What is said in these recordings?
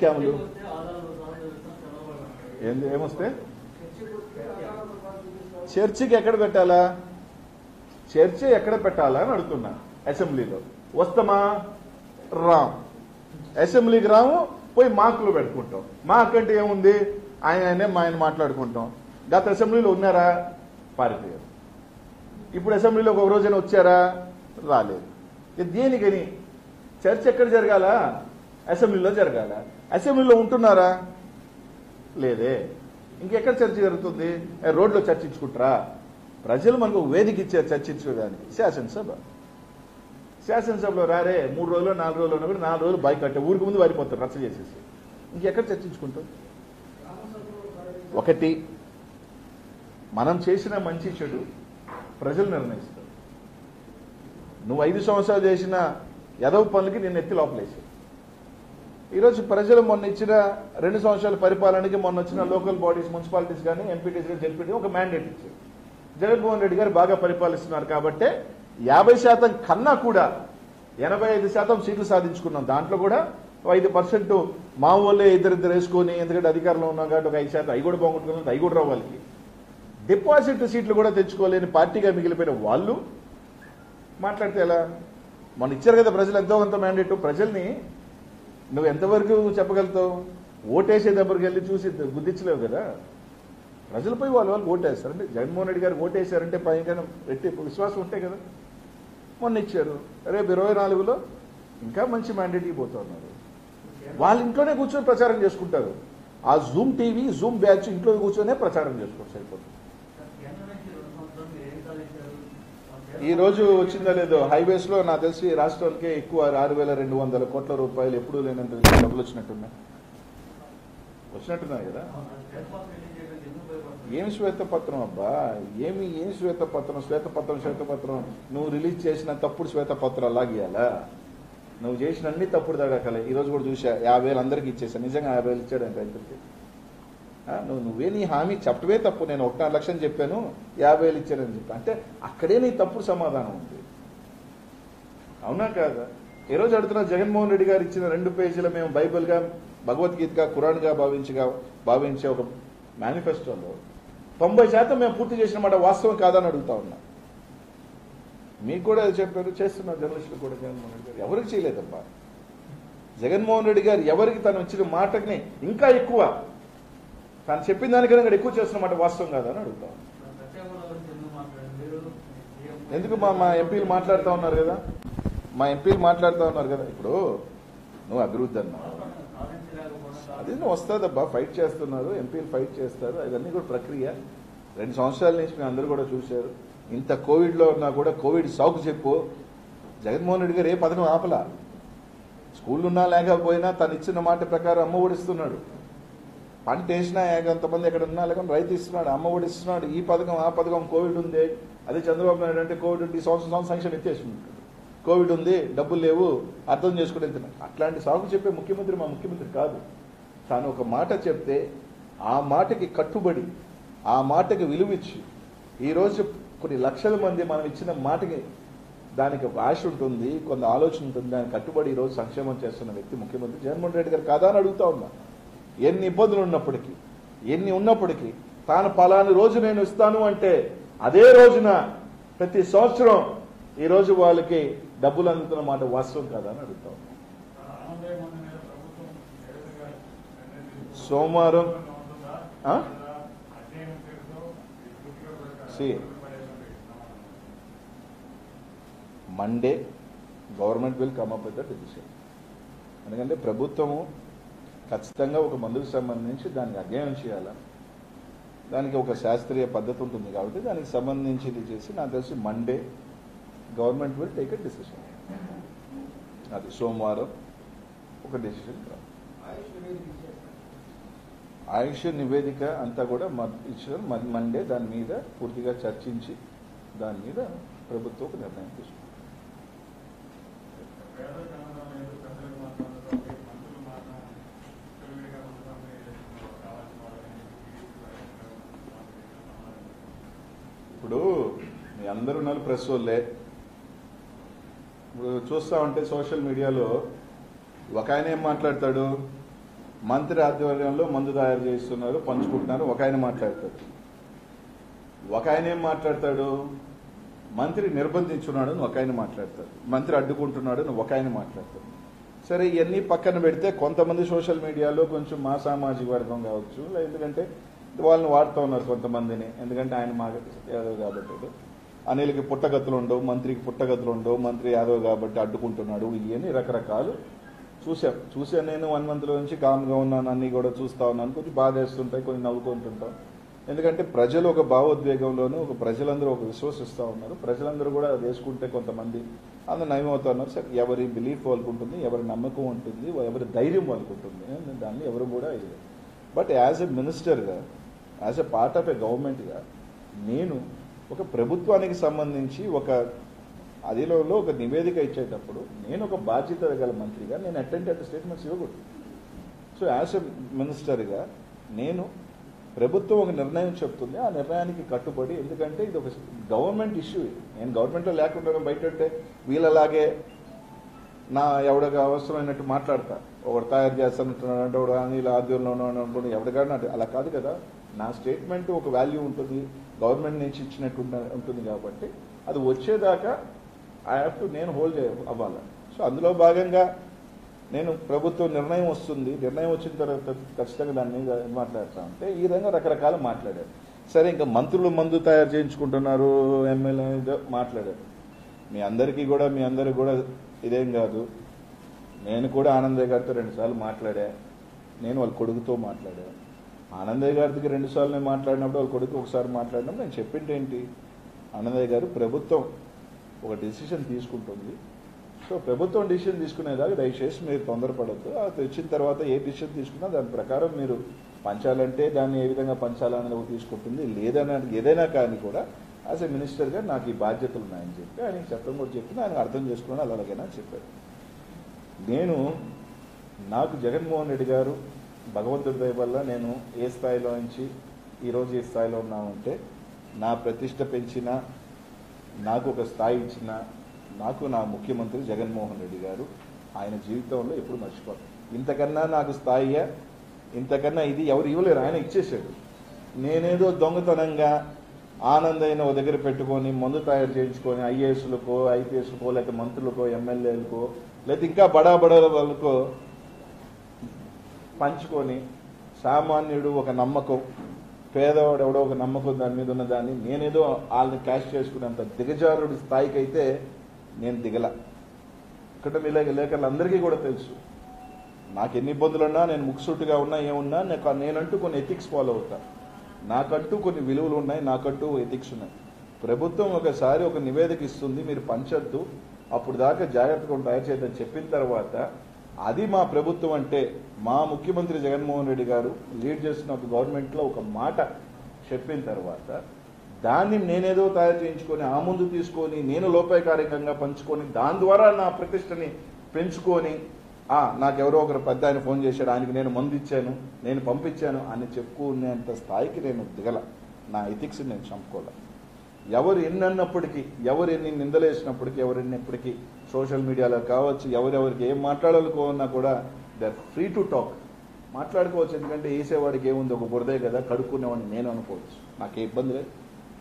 స్కాములు ఏంది ఏమొస్తే చర్చికి ఎక్కడ పెట్టాలా చర్చి ఎక్కడ పెట్టాలా అని అడుగుతున్నా అసెంబ్లీలో వస్తామా రామ్ అసెంబ్లీకి రాము పోయి మార్కులు పెట్టుకుంటాం మార్క్ అంటే ఏముంది ఆయన ఆయనే మా ఆయన మాట్లాడుకుంటాం గత అసెంబ్లీలో ఉన్నారా పారిపోయారు ఇప్పుడు అసెంబ్లీలో ఒక రోజైనా వచ్చారా రాలేదు ఇక దేనికని చర్చ ఎక్కడ జరగాల అసెంబ్లీలో జరగాల అసెంబ్లీలో ఉంటున్నారా లేదే ఇంకెక్కడ చర్చ జరుగుతుంది ఏ, రోడ్లో చర్చించుకుంటారా ప్రజలు మనకు ఒక వేదిక ఇచ్చారు చర్చించడానికి శాసనసభ శాసనసభలో రారే మూడు రోజులు నాలుగు రోజులు ఉన్నా కూడా నాలుగు రోజులు బైక్ కట్టే ఊరికి ముందు వారిపోతారు రచ్చ చేసేసి ఇంకెక్కడ చర్చించుకుంటాం ఒకటి మనం చేసిన మంచి చెడు ప్రజలు నిర్ణయిస్తారు నువ్వు ఐదు సంవత్సరాలు చేసిన ఎదవ పనులకి నేను ఎత్తి లోపలేసి ఈరోజు ప్రజలు మొన్న ఇచ్చిన రెండు సంవత్సరాల పరిపాలనకి మొన్న వచ్చిన లోకల్ బాడీస్ మున్సిపాలిటీస్ కానీ ఎంపీటీస్ కానీ జడ్పీటీ ఒక మ్యాండేట్ ఇచ్చారు జగన్మోహన్ రెడ్డి గారు బాగా పరిపాలిస్తున్నారు కాబట్టి యాభై శాతం కన్నా కూడా ఎనభై ఐదు శాతం సీట్లు సాధించుకున్నాం దాంట్లో కూడా ఐదు పర్సెంట్ మా వాళ్ళే ఇద్దరిద్దరు వేసుకొని ఎందుకంటే అధికారంలో ఉన్నాం కాబట్టి ఒక ఐదు శాతం అవి కూడా బాగుంటున్నాం అవి కూడా రావు వాళ్ళకి డిపాజిట్ సీట్లు కూడా తెచ్చుకోలేని పార్టీగా మిగిలిపోయిన వాళ్ళు మాట్లాడితే ఎలా మొన్న ఇచ్చారు కదా ప్రజలు ఎంతో కొంత మ్యాండేట్ ప్రజల్ని నువ్వు ఎంతవరకు చెప్పగలుగుతావు ఓటేసే దగ్గరికి వెళ్ళి చూసి గుర్తించలేవు కదా ప్రజలపై వాళ్ళు వాళ్ళు ఓటేస్తారు అంటే జగన్మోహన్ రెడ్డి గారు ఓటేశారంటే పైన పెట్టి విశ్వాసం ఉంటే కదా మొన్న ఇచ్చారు రేపు ఇరవై నాలుగులో ఇంకా మంచి మ్యాండేట్ ఇవ్వబోతా ఉన్నారు వాళ్ళ ఇంట్లోనే కూర్చొని ప్రచారం చేసుకుంటారు ఆ జూమ్ టీవీ జూమ్ బ్యాచ్ ఇంట్లో కూర్చొనే ప్రచారం చేసుకోవచ్చు సరిపోతుంది ఈ రోజు వచ్చిందా లేదో హైవేస్ లో నాకు తెలిసి రాష్ట్రానికి ఎక్కువ ఆరు వేల రెండు వందల కోట్ల రూపాయలు ఎప్పుడూ లేనంత డబ్బులు వచ్చినట్టున్నాయి వచ్చినట్టున్నాయి కదా ఏమి శ్వేతపత్రం అబ్బా ఏమి ఏం శ్వేతపత్రం శ్వేతపత్రం శ్వేతపత్రం నువ్వు రిలీజ్ చేసిన తప్పుడు శ్వేతపత్రం అలాగేయాలా నువ్వు చేసిన అన్ని తప్పుడు తడకలే ఈ రోజు కూడా చూసా యాభై వేలు అందరికి ఇచ్చేసా నిజంగా యాభై వేలు ఇచ్చాడు అంటే రైతులకి ఆ, నువ్వు నువ్వే నీ హామీ చెప్పవే తప్పు నేను ఒకటిన్నర లక్షం చెప్పాను యాభై వేలు ఇచ్చానని చెప్పి అంటే అక్కడే నీ తప్పుడు సమాధానం ఉంది అవునా కాదా ఈ రోజు అడుగుతున్న జగన్మోహన్ రెడ్డి గారు ఇచ్చిన రెండు పేజీల మేము బైబిల్గా భగవద్గీతగా ఖురాన్గా భావించగా భావించే ఒక మేనిఫెస్టోలో తొంభై శాతం మేము పూర్తి చేసిన మాట వాస్తవం కాదని అడుగుతా ఉన్నా మీకు కూడా అది చెప్పారు చేస్తున్నారు జర్నలిస్టులు కూడా జగన్మోహన్ రెడ్డి గారు ఎవరికి చేయలేదబ్బా జగన్మోహన్ రెడ్డి గారు ఎవరికి తను ఇచ్చిన మాటని ఇంకా ఎక్కువ తను చెప్పిన దానికన్నా ఇంకా ఎక్కువ చేస్తున్న మాట వాస్తవం కాదని అడుగుతా ఉన్నా. ఎందుకు మా మా ఎంపీలు మాట్లాడుతూ ఉన్నారు కదా మా ఎంపీలు మాట్లాడుతూ ఉన్నారు కదా ఇప్పుడు నువ్వు అభివృద్ధి అన్నావు అది నువ్వు వస్తుందబ్బా ఫైట్ చేస్తున్నారు ఎంపీలు ఫైట్ చేస్తారు ఇవన్నీ కూడా ప్రక్రియ రెండు సంవత్సరాల నుంచి మేము అందరూ కూడా చూశారు ఇంత కోవిడ్లో ఉన్నా కూడా కోవిడ్ సాకు చెప్పు జగన్మోహన్ రెడ్డి గారు ఏ పథకం ఆపలా స్కూల్ ఉన్నా లేకపోయినా తను ఇచ్చిన మాట ప్రకారం అమ్మ ఒడిస్తున్నాడు పంట వేసినా కొంతమంది ఎక్కడ ఉన్నా లేకుండా రైతు ఇస్తున్నాడు అమ్మ ఒడి ఇస్తున్నాడు ఈ పథకం ఆ పథకం కోవిడ్ ఉంది అదే చంద్రబాబు నాయుడు అంటే కోవిడ్ ఉంది ఈ సంవత్సరం సంవత్సరం సంక్షేమం ఎత్తేసుకుంటాడు కోవిడ్ ఉంది డబ్బులు లేవు అర్థం చేసుకుని వెళ్తున్నాడు అట్లాంటి సాగు చెప్పే ముఖ్యమంత్రి మా ముఖ్యమంత్రి కాదు తాను ఒక మాట చెప్తే ఆ మాటకి కట్టుబడి ఆ మాటకి విలువిచ్చి ఈరోజు కొన్ని లక్షల మంది మనం ఇచ్చిన మాటకి దానికి ఒక ఆశ ఉంటుంది కొంత ఆలోచన ఉంటుంది దానికి కట్టుబడి ఈరోజు సంక్షేమం చేస్తున్న వ్యక్తి ముఖ్యమంత్రి జగన్మోహన్ రెడ్డి గారు కాదా అని అడుగుతా ఉన్నా ఎన్ని ఇబ్బందులు ఉన్నప్పటికీ ఎన్ని ఉన్నప్పటికీ తాను పలాని రోజు నేను ఇస్తాను అంటే అదే రోజున ప్రతి సంవత్సరం ఈ రోజు వాళ్ళకి డబ్బులు అందుతున్న మాట వాస్తవం కాదా అని అడుగుతా ఉన్నా సోమవారం ఆ? See. Monday government will come up with the decision ఎందుకంటే ప్రభుత్వము ఖచ్చితంగా ఒక మందుకు సంబంధించి దానికి అధ్యయనం చేయాలా దానికి ఒక శాస్త్రీయ పద్ధతి ఉంటుంది కాబట్టి దానికి సంబంధించి ఇది చేసి నాకు తెలిసి Monday government will take a decision అది సోమవారం ఒక డెసిషన్ ఆయుష్ నివేదిక అంతా కూడా మ- ఇచ్చిన మ- మండే దాని మీద పూర్తిగా చర్చించి దాని మీద ప్రభుత్వం ఒక నిర్ణయం తీసుకుంది ఇప్పుడు మీ అందరూ ఉన్నారు ప్రెస్ వాళ్ళే ఇప్పుడు చూస్తా ఉంటే సోషల్ మీడియాలో ఒక ఆయన ఏం మాట్లాడతాడు మంత్రి ఆధ్వర్యంలో మందు తయారు చేస్తున్నారు పంచుకుంటున్నారు ఒక ఆయన మాట్లాడతాడు ఒక ఆయన ఏం మాట్లాడతాడు మంత్రి నిర్బంధించున్నాడు అని ఒక ఆయన మాట్లాడతాడు మంత్రి అడ్డుకుంటున్నాడు అని ఒక ఆయన మాట్లాడతాడు సరే ఇవన్నీ పక్కన పెడితే కొంతమంది సోషల్ మీడియాలో కొంచెం మా సామాజిక వర్గం కావచ్చు లే- ఎందుకంటే వాళ్ళని వాడుతూ ఉన్నారు కొంతమందిని ఎందుకంటే ఆయన మా యాదవ్ కాబట్టి అనిల్కి పుట్టగతులు ఉండవు మంత్రికి పుట్టగతులు ఉండవు మంత్రి యాదవ్ కాబట్టి అడ్డుకుంటున్నాడు ఇవన్నీ రకరకాలు చూసాం చూసాను నేను వన్ మంత్లో నుంచి కామ్గా ఉన్నాను అన్ని కూడా చూస్తా ఉన్నాను కొంచెం బాధ వేస్తుంటాయి కొన్ని నవ్వుకుంటుంటాం ఎందుకంటే ప్రజలు ఒక భావోద్వేగంలోనూ ఒక ప్రజలందరూ ఒక విశ్వసిస్తూ ఉన్నారు ప్రజలందరూ కూడా అది వేసుకుంటే కొంతమంది అందరూ నయమవుతా ఉన్నారు సరే ఎవరి బిలీఫ్ వాళ్ళకు ఉంటుంది ఎవరి నమ్మకం ఉంటుంది ఎవరి ధైర్యం వాళ్ళకు ఉంటుంది దాన్ని ఎవరు కూడా ఇది బట్ యాజ్ ఎ మినిస్టర్గా as a part of a గవర్నమెంట్గా నేను ఒక ప్రభుత్వానికి సంబంధించి ఒక అదిలో ఒక నివేదిక ఇచ్చేటప్పుడు నేను ఒక బాధ్యత గల మంత్రిగా నేను అటెండ్ అట్ స్టేట్మెంట్స్ ఇవ్వకూడదు సో యాజ్ ఎ మినిస్టర్గా నేను ప్రభుత్వం ఒక నిర్ణయం చెప్తుంది ఆ నిర్ణయానికి కట్టుబడి ఎందుకంటే ఇది ఒక గవర్నమెంట్ ఇష్యూ ఇది నేను గవర్నమెంట్లో లేకుండా బయట ఉంటే వీళ్ళలాగే నా ఎవడికి అవసరమైనట్టు మాట్లాడతా ఒకడు తయారు చేస్తానంటున్నాడు అంటే ఒకడు అనిల్ ఆధ్వర్యంలో అనుకుంటే ఎవరికైనా అంటే అలా కాదు కదా నా స్టేట్మెంట్ ఒక వాల్యూ ఉంటుంది గవర్నమెంట్ నుంచి ఇచ్చినట్టు ఉంట- ఉంటుంది కాబట్టి అది వచ్చేదాకా ఐ హ్యావ్ టు నేను హోల్డ్ అవ్వాలి సో అందులో భాగంగా నేను ప్రభుత్వం నిర్ణయం వస్తుంది నిర్ణయం వచ్చిన తర్వాత ఖచ్చితంగా దాని మీద మాట్లాడతా ఉంటే ఈ విధంగా రకరకాలు మాట్లాడారు సరే ఇంకా మంత్రులు మందు తయారు చేయించుకుంటున్నారు ఎమ్మెల్యే ఏదో మాట్లాడారు మీ అందరికీ కూడా మీ అందరికి కూడా ఇదేం కాదు నేను కూడా ఆనందయ్య గారితో రెండుసార్లు మాట్లాడా నేను వాళ్ళ కొడుకుతో మాట్లాడా ఆనందయ్య గారికి రెండుసార్లు నేను మాట్లాడినప్పుడు వాళ్ళ కొడుకు ఒకసారి మాట్లాడినప్పుడు నేను చెప్పింది ఏంటి ఆనందయ్య గారు ప్రభుత్వం ఒక డెసిషన్ తీసుకుంటుంది సో ప్రభుత్వం డిసిషన్ తీసుకునేదాకా దయచేసి మీరు తొందరపడద్దు అది వచ్చిన తర్వాత ఏ డిసిషన్ తీసుకున్నా దాని ప్రకారం మీరు పంచాలంటే దాన్ని ఏ విధంగా పంచాలనేది ఒకటి తీసుకుంటుంది లేదన్నా ఏదైనా కానీ కూడా యాజ్ ఎ మినిస్టర్గా నాకు ఈ బాధ్యతలు ఉన్నాయని చెప్పి ఆయన చెప్పడం కూడా చెప్పి ఆయన అర్థం చేసుకున్నాను అలాగైనా చెప్పారు నేను నాకు జగన్మోహన్ రెడ్డి గారు భగవంతుడి దయ వల్ల నేను ఏ స్థాయిలో నుంచి ఈరోజు ఏ స్థాయిలో ఉన్నామంటే నా ప్రతిష్ట పెంచిన నాకు ఒక స్థాయి ఇచ్చిన నాకు నా ముఖ్యమంత్రి జగన్మోహన్ రెడ్డి గారు ఆయన జీవితంలో ఎప్పుడు మర్చిపోతాను ఇంతకన్నా నాకు స్థాయియా ఇంతకన్నా ఇది ఎవరు ఇవ్వలేరు ఆయన ఇచ్చేసాడు నేనేదో దొంగతనంగా ఆనందైన ఒక దగ్గర పెట్టుకొని మందు తయారు చేయించుకొని ఐఏఎస్లకో ఐపీఎస్లకో లేకపోతే మంత్రులకో ఎమ్మెల్యేలకో లేకపోతే ఇంకా బడా బడా వాళ్ళకో పంచుకొని సామాన్యుడు ఒక నమ్మకం పేదవాడు ఎవడో ఒక నమ్మకం దాని మీద ఉన్న దాన్ని నేనేదో వాళ్ళని క్యాష్ చేసుకునేంత దిగజారుడి స్థాయికి అయితే నేను దిగల ఇక్కడ మీ లేఖలు అందరికీ కూడా తెలుసు నాకు ఎన్ని ఇబ్బందులు ఉన్నా నేను ముక్సుట్టుగా ఉన్నా ఏమున్నా నాకు నేనంటూ కొన్ని ఎథిక్స్ ఫాలో అవుతా నాకంటూ కొన్ని విలువలు ఉన్నాయి నాకంటూ ఎథిక్స్ ఉన్నాయి ప్రభుత్వం ఒకసారి ఒక నివేదిక ఇస్తుంది మీరు పంచొద్దు అప్పుడు దాకా జాగ్రత్తగా తయారు చేయదని చెప్పిన తర్వాత అది మా ప్రభుత్వం అంటే మా ముఖ్యమంత్రి జగన్మోహన్ రెడ్డి గారు లీడ్ చేస్తున్న ఒక గవర్నమెంట్లో ఒక మాట చెప్పిన తర్వాత దాన్ని నేనేదో తయారు చేయించుకొని ఆ ముందు తీసుకొని నేను లోపాయకారికంగా పంచుకొని దాని ద్వారా నా ప్రతిష్టని పెంచుకొని ఆ నాకెవరో ఒకరు పెద్ద ఆయన ఫోన్ చేశాడు ఆయనకి నేను మందు ఇచ్చాను నేను పంపించాను అని చెప్పుకునేంత స్థాయికి నేను దిగల నా ఎథిక్స్ నేను చంపుకోలే ఎవరు ఎన్ని అన్నప్పటికీ ఎవరు ఎన్ని నిందలేసినప్పటికీ ఎవరు ఎన్నప్పటికీ సోషల్ మీడియాలో కావచ్చు ఎవరెవరికి ఏం మాట్లాడాలనుకున్నా కూడా they are free to talk మాట్లాడుకోవచ్చు ఎందుకంటే వేసేవాడికి ఏముంది ఒక బురదే కదా కడుక్కునేవాడిని నేను అనుకోవచ్చు నాకే ఇబ్బంది లేదు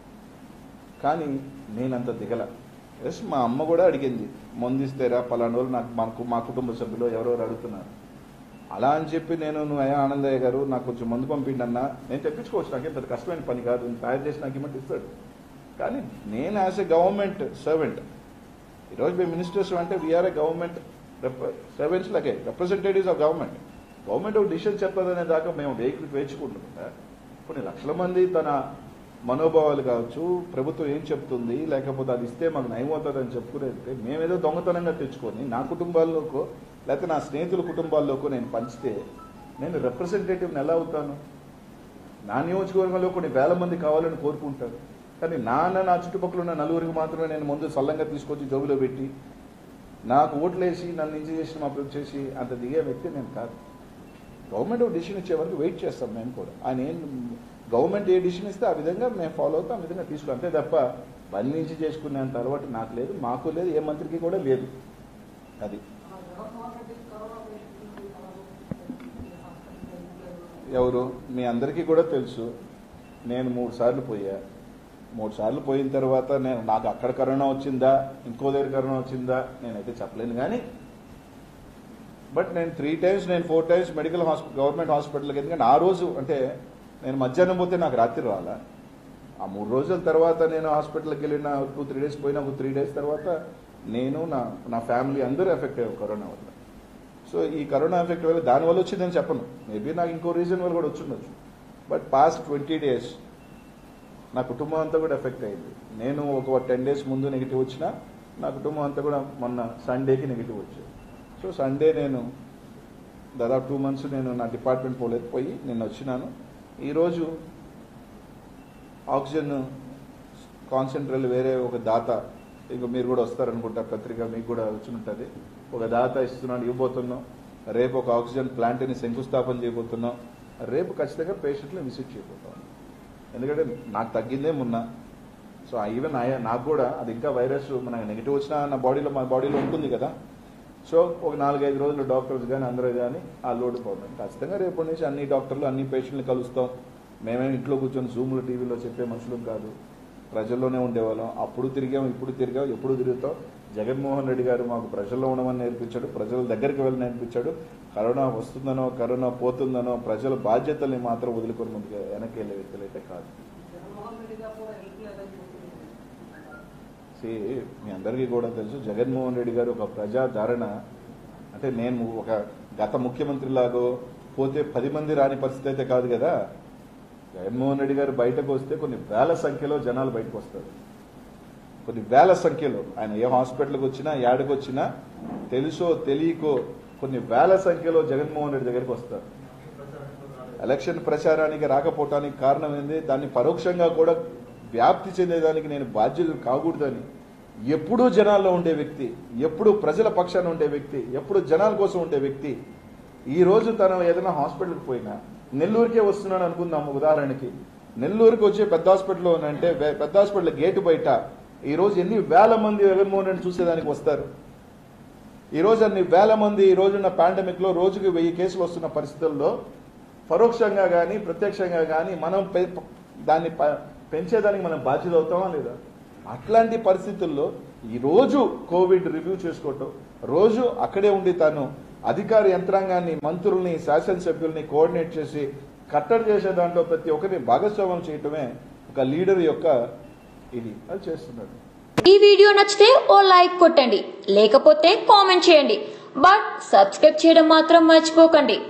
కానీ నేనంత దిగల ఎస్ మా అమ్మ కూడా అడిగింది మందిస్తేరా పలానా రోజులు నాకు మాకు మా కుటుంబ సభ్యులు ఎవరెవరు అడుగుతున్నారు అలా అని చెప్పి నేను నువ్వు అయ్యా ఆనందయ్య గారు నాకు కొంచెం మందు పంపిండి అన్నా నేను తెప్పించుకోవచ్చు నాకేం పెద్ద కష్టమైన పని కాదు నేను తయారు చేసి నాకు ఇమ్మంటే ఇస్తాడు కానీ నేను యాజ్ ఎ గవర్నమెంట్ సర్వెంట్ ఈరోజు మేము మినిస్టర్స్ అంటే వీఆర్ ఏ గవర్నమెంట్ సర్వెంట్స్ లకే రిప్రజెంటేటివ్స్ ఆఫ్ గవర్నమెంట్ గవర్నమెంట్ ఒక డిసిషన్ చెప్పదనే దాకా మేము వేచి వేచుకుంటుంటా కొన్ని లక్షల మంది తన మనోభావాలు కావచ్చు ప్రభుత్వం ఏం చెప్తుంది లేకపోతే అది ఇస్తే మాకు నయం అవుతుందని చెప్పుకునేది మేమేదో దొంగతనంగా తెచ్చుకొని నా కుటుంబాల్లోకో లేకపోతే నా స్నేహితుల కుటుంబాల్లోకో నేను పంచితే నేను రిప్రజెంటేటివ్ని ఎలా అవుతాను నా నియోజకవర్గంలో కొన్ని వేల మంది కావాలని కోరుకుంటారు కానీ నాన్న నా చుట్టుపక్కల ఉన్న నలుగురికి మాత్రమే నేను ముందు సల్లంగా తీసుకొచ్చి జోబులో పెట్టి నాకు ఓట్లేసి నన్ను ఇంజ చేసి మా ప్రభుత్వం చేసి అంత దిగే వ్యక్తి నేను కాదు గవర్నమెంట్ ఒక డిసిషన్ ఇచ్చే వరకు వెయిట్ చేస్తాం మేము కూడా ఆయన ఏం గవర్నమెంట్ ఏ డిసిషన్ ఇస్తే ఆ విధంగా మేము ఫాలో అవుతాం ఆ విధంగా తీసుకుంటాం అంతే తప్ప బంధించి చేసుకునేంత అలవాటు నాకు లేదు మాకు లేదు ఏ మంత్రికి కూడా లేదు అది ఎవరు మీ అందరికీ కూడా తెలుసు నేను మూడు సార్లు పోయా మూడు సార్లు పోయిన తర్వాత నేను నాకు అక్కడ కరోనా వచ్చిందా ఇంకో దగ్గర కరోనా వచ్చిందా నేనైతే చెప్పలేను కానీ బట్ నేను త్రీ టైమ్స్ నేను four times medical hospital government హాస్పిటల్కి ఎందుకంటే ఆ రోజు అంటే నేను మధ్యాహ్నం పోతే నాకు రాత్రి రాలా ఆ మూడు రోజుల తర్వాత నేను హాస్పిటల్కి వెళ్ళిన టూ త్రీ డేస్ పోయిన ఒక త్రీ డేస్ తర్వాత నేను నా నా ఫ్యామిలీ అందరూ ఎఫెక్ట్ అయ్యారు కరోనా వల్ల సో ఈ కరోనా ఎఫెక్ట్ వల్ల దానివల్ల వచ్చిందని చెప్పను మేబీ నాకు ఇంకో రీజన్ వల్ల కూడా వచ్చిండొచ్చు బట్ పాస్ట్ ట్వంటీ డేస్ నా కుటుంబం అంతా కూడా ఎఫెక్ట్ అయింది నేను ఒక టెన్ డేస్ ముందు నెగిటివ్ వచ్చినా నా కుటుంబం అంతా కూడా మొన్న సండేకి నెగిటివ్ వచ్చింది సో సండే నేను దాదాపు టూ మంత్స్ నేను నా డిపార్ట్మెంట్ పోలేదు పోయి నేను వచ్చినాను ఈరోజు ఆక్సిజన్ కాన్సన్ట్రేట్ వేరే ఒక దాత ఇంక మీరు కూడా వస్తారనుకుంటా పత్రిక మీకు కూడా వచ్చి ఉంటుంది ఒక దాత ఇస్తున్నాడు ఇవ్వబోతున్నాం రేపు ఒక ఆక్సిజన్ ప్లాంట్ని శంకుస్థాపన చేయబోతున్నాం రేపు ఖచ్చితంగా పేషెంట్ని విజిట్ చేయబోతాం ఎందుకంటే నాకు తగ్గిందే మొన్న సో ఈవెన్ నాకు కూడా అది ఇంకా వైరస్ మన నెగిటివ్ వచ్చినా నా బాడీలో మా బాడీలో ఉంటుంది కదా సో ఒక నాలుగైదు రోజులు డాక్టర్స్ కానీ అందరూ కానీ ఆ లోడ్ పోతుంది ఖచ్చితంగా రేపటి నుంచి అన్ని డాక్టర్లు అన్ని పేషెంట్ని కలుస్తాం మేమేమి ఇంట్లో కూర్చొని జూమ్లు టీవీలో చెప్పే మనుషులం కాదు ప్రజల్లోనే ఉండేవాళ్ళం అప్పుడు తిరిగాం ఇప్పుడు తిరిగాం ఎప్పుడు తిరుగుతాం జగన్మోహన్ రెడ్డి గారు మాకు ప్రజల్లో ఉండమని నేర్పించాడు ప్రజల దగ్గరికి వెళ్ళి నేర్పించాడు కరోనా వస్తుందనో కరోనా పోతుందనో ప్రజల బాధ్యతల్ని మాత్రం వదులుకొని ముందుకు వెనక్కి వెళ్ళే వ్యక్తులు అయితే కాదు జగన్మోహన్ రెడ్డి గారు కూడా హెల్ప్ లేదని చెప్తున్నారు See, మీ అందరికీ కూడా తెలుసు జగన్మోహన్ రెడ్డి గారు ఒక ప్రజాదరణ అంటే నేను ఒక గత ముఖ్యమంత్రి లాగో పోతే పది మంది రాని పరిస్థితి అయితే కాదు కదా జగన్మోహన్ రెడ్డి గారు బయటకు వస్తే కొన్ని వేల సంఖ్యలో జనాలు బయటకు వస్తారు కొన్ని వేల సంఖ్యలో ఆయన ఏ హాస్పిటల్కి వచ్చినా యాడకి వచ్చినా తెలుసో తెలియకో కొన్ని వేల సంఖ్యలో జగన్మోహన్ రెడ్డి దగ్గరికి వస్తారు ఎలక్షన్ ప్రచారానికి రాకపోవటానికి కారణం ఏంది దాన్ని పరోక్షంగా కూడా వ్యాప్తి చెందేదానికి నేను బాధ్యత కాకూడదని ఎప్పుడూ జనాల్లో ఉండే వ్యక్తి ఎప్పుడు ప్రజల పక్షాన ఉండే వ్యక్తి ఎప్పుడు జనాల కోసం ఉండే వ్యక్తి ఈ రోజు తను ఏదైనా హాస్పిటల్కి పోయినా నెల్లూరుకే వస్తున్నాడు అనుకుందాం ఉదాహరణకి నెల్లూరుకి వచ్చే పెద్ద హాస్పిటల్లో అంటే వే- పెద్ద హాస్పిటల్ గేటు బయట ఈ రోజు ఎన్ని వేల మంది జగన్మోహన్ రెడ్డి చూసేదానికి వస్తారు ఈ రోజు అన్ని వేల మంది ఈ రోజున్న పాండమిక్ లో రోజుకి వెయ్యి కేసులు వస్తున్న పరిస్థితుల్లో పరోక్షంగా కానీ ప్రత్యక్షంగా కానీ మనం పె- దాన్ని ప- పెంచేదానికి మనం బాధ్యత అవుతామా లేదా అట్లాంటి పరిస్థితుల్లో ఈ రోజు కోవిడ్ రివ్యూ చేసుకోవటం రోజు అక్కడే ఉండి తాను అధికార యంత్రాంగాన్ని మంత్రుల్ని శాసనసభ్యుల్ని కోఆర్డినేట్ చేసి కట్టడి చేసే దాంట్లో ప్రతి ఒక్కరిని భాగస్వామ్యం చేయటమే ఒక లీడర్ యొక్క ఇది అది చేస్తున్నాడు ఈ వీడియో నచ్చితే ఓ లైక్ కొట్టండి లేకపోతే కామెంట్ చేయండి బట్ సబ్స్క్రైబ్ చేయడం మాత్రం మర్చిపోకండి